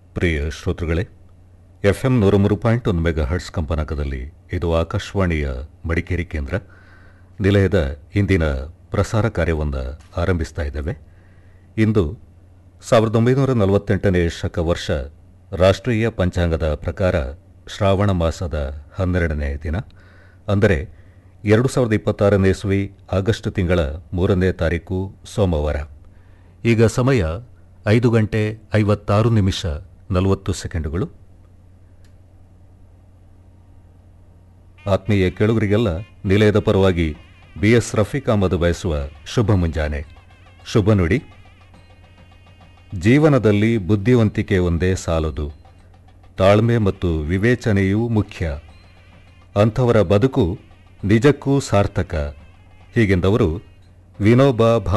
ಪ್ರಿಯ ಶ್ರೋತೃಗಳೇ F M ನೂರ ಮೂರು ಪಾಯಿಂಟ್ ಒಂದು ಮೆಗಾ ಹರ್ಟ್ಸ್ ಕಂಪನಾಂಕದಲ್ಲಿ ಇದು ಆಕಾಶವಾಣಿಯ ಮಡಿಕೇರಿ ಕೇಂದ್ರ ನಿಲಯದ ಇಂದಿನ ಪ್ರಸಾರ ಕಾರ್ಯವನ್ನು ಆರಂಭಿಸ್ತಾ ಇದ್ದೇವೆ ಇಂದು ಸಾವಿರದ ಒಂಬೈನೂರ ನಲವತ್ತೆಂಟನೇ ಶಕ ವರ್ಷ ರಾಷ್ಟ್ರೀಯ ಪಂಚಾಂಗದ ಪ್ರಕಾರ ಶ್ರಾವಣ ಮಾಸದ ಹನ್ನೆರಡನೇ ದಿನ ಅಂದರೆ ಎರಡು ಸಾವಿರದ ಇಪ್ಪತ್ತಾರನೇ ಇಸ್ವಿ ಆಗಸ್ಟ್ ತಿಂಗಳ ಮೂರನೇ ತಾರೀಕು ಸೋಮವಾರ ಈಗ ಸಮಯ ಐದು ಗಂಟೆ ಐವತ್ತಾರು ನಿಮಿಷ ನಲವತ್ತು ಸೆಕೆಂಡುಗಳು ಆತ್ಮೀಯ ಕೇಳುಗರಿಗೆಲ್ಲ ನಿಲಯದ ಪರವಾಗಿ ಬಿ ಎಸ್ ರಫೀಕ್ ಅಹಮದ್ ಬಯಸುವ ಶುಭ ಮುಂಜಾನೆ ಶುಭ ನುಡಿ ಜೀವನದಲ್ಲಿ ಬುದ್ಧಿವಂತಿಕೆ ಒಂದೇ ಸಾಲದು ತಾಳ್ಮೆ ಮತ್ತು ವಿವೇಚನೆಯೂ ಮುಖ್ಯ ಅಂಥವರ ಬದುಕು ನಿಜಕ್ಕೂ ಸಾರ್ಥಕ ಹೀಗೆಂದವರು ವಿನೋಬಾ ಭಾ